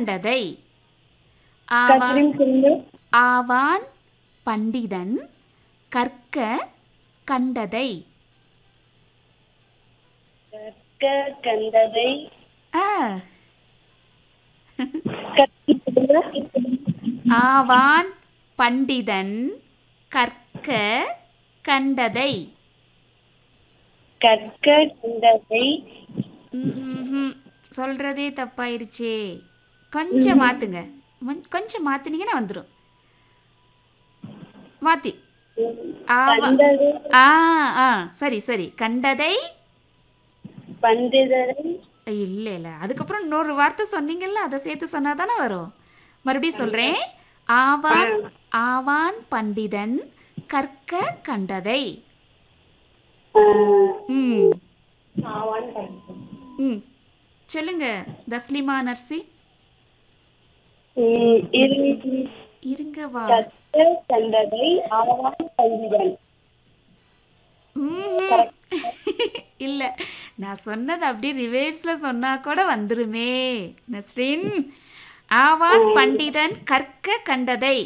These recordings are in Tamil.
கண்டதை ஆவான் திரும்பி சொல்லுங்க ஆவான் பண்டிதன் கற்க கண்டதை கற்க கண்டதை ஆ கற்க சொல்லுங்க ஆவான் பண்டிதன் கற்க கண்டதை கற்க கண்டதை ம்ஹும்ஹும். சொல்றதே தப்பாயிடுச்சே கொஞ்சம் மாத்துங்க மொ- கொஞ்சம் மாத்துனீங்கன்னா வந்துடும் மாத்தி ஆவா கண்டதை ஆ ஆ சரி சரி கண்டதை பண்டிதரை இல்ல இல்ல அதுக்கப்புறம் இன்னொரு வார்த்தை சொன்னீங்கல்ல அதை சேர்த்து சொன்னா தானே வரும் மறுபடியும் சொல்றேன் ஆவான் ஆவான் பண்டிதன் கற்க கண்டதை ஆஹ், ம் ஆவான் பண்டிதன். ம் சொல்லுங்க தஸ்லிமா நர்சி உம், இரு- இருங்க வா கற்க கண்டதை ஆவான் பண்டிதன் ம்ஹும். இல்ல நான் சொன்னது அப்படியே ரிவேர்ஸ்ல சொன்னா கூட வந்துருமே நஸ்ரின் ஆவான் பண்டிதன் கற்க கண்டதை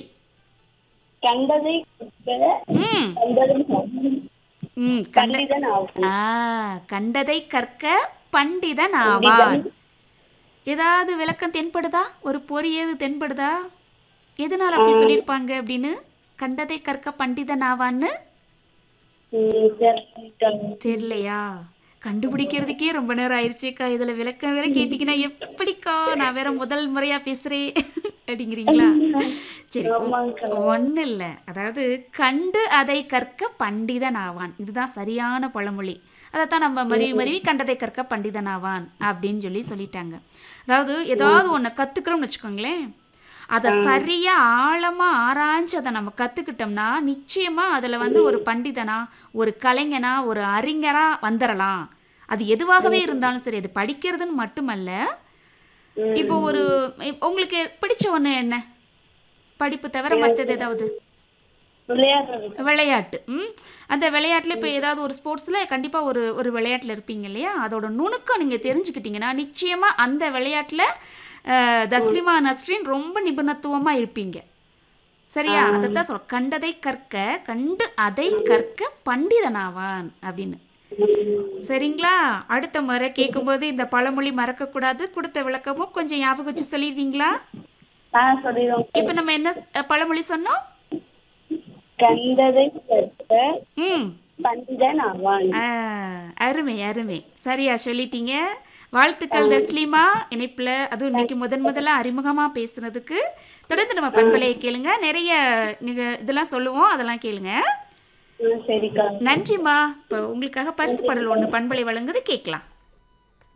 கண்டதை கற்க ம் கண்டதை ம் கண்ட பண்டிதன் ஆவான் ஆ கண்டதை கற்க பண்டிதன் ஆவான் ஏதாவது விளக்கம் தென்படுதா ஒரு பொறி ஏது தென்படுதா எதனால அப்படி சொல்லியிருப்பாங்க அப்படின்னு கண்டதை கற்க பண்டிதன் ஆவான்னு உம், கற்க தெரியலையா கண்டுபிடிக்கிறதுக்கே ரொம்ப நேரம் ஆயிடுச்சுக்கா இதுல விளக்கம் வேற கேட்டீங்கன்னா எப்படிக்கா நான் வேற முதல் முறையா பேசுறேன் அப்படிங்கிறீங்களா சரி ஆமாங்கக்கா. ஒன்றும் இல்லை அதாவது கண்டு அதை கற்க பண்டிதன் ஆவான் இதுதான் சரியான பழமொழி அதைத்தான் நம்ம மருவி மருவி கண்டதை கற்க பண்டிதன் ஆவான் அப்படின்னு சொல்லி சொல்லிட்டாங்க அதாவது ஏதாவது ஒன்று கற்றுக்கிறோம்னு வச்சுக்கோங்களேன் அதை சரியா ஆழமா ஆராய்ஞ்சு அதை நம்ம கத்துக்கிட்டோம்னா நிச்சயமா அதுல வந்து ஒரு பண்டிதனா ஒரு கலைஞனா ஒரு அறிஞரா வந்துடலாம் அது எதுவாகவே இருந்தாலும் சரி அது படிக்கிறதுன்னு மட்டுமல்ல இப்போ ஒரு இப்ப உங்களுக்கு பிடிச்ச ஒண்ணு என்ன படிப்பு தவிர மற்றது ஏதாவது விளையாடுறது விளையாட்டு ம் அந்த விளையாட்டில் இப்போ ஏதாவது ஒரு ஸ்போர்ட்ஸில் கண்டிப்பாக ஒரு ஒரு விளையாட்டில் இருப்பீங்க இல்லையா அதோட நுணுக்கம் நீங்கள் தெரிஞ்சுக்கிட்டீங்கன்னா நிச்சயமாக அந்த விளையாட்டில் தஸ்லிமா நஸ்ரின் ரொம்ப நிபுணத்துவமாக இருப்பீங்க சரியா அதைத்தான் சொல்ல கண்டதை கற்க கண்டு அதை கற்க பண்டிதனாவான் அப்படின்னு சரிங்களா அடுத்த முறை கேட்கும்போது இந்த பழமொழி மறக்கக்கூடாது கொடுத்த விளக்கமும் கொஞ்சம் ஞாபகம் வச்சு சொல்லிடுவீங்களா ஆ சொல்லிடுவோம் இப்போ நம்ம என்ன அஹ், பழமொழி சொன்னோம் கண்டதை கற்க ம் பண்டிதன் ஆவான் ஆ, அருமை அருமை சரியா சொல்லிட்டீங்க வாழ்த்துக்கள் தஸ்லீமா இணைப்பில் அதுவும் இன்னைக்கு முதன் முதல்ல அறிமுகமாக பேசுனதுக்கு தொடர்ந்து நம்ம பண்பலையை கேளுங்க நிறைய நிக- இதெல்லாம் சொல்லுவோம் அதெல்லாம் கேளுங்க ஆ, சரிக்கா நன்றிம்மா இப்போ உங்களுக்காக பரிசு பாடல் ஒன்று பண்பலை வழங்குது கேட்கலாம்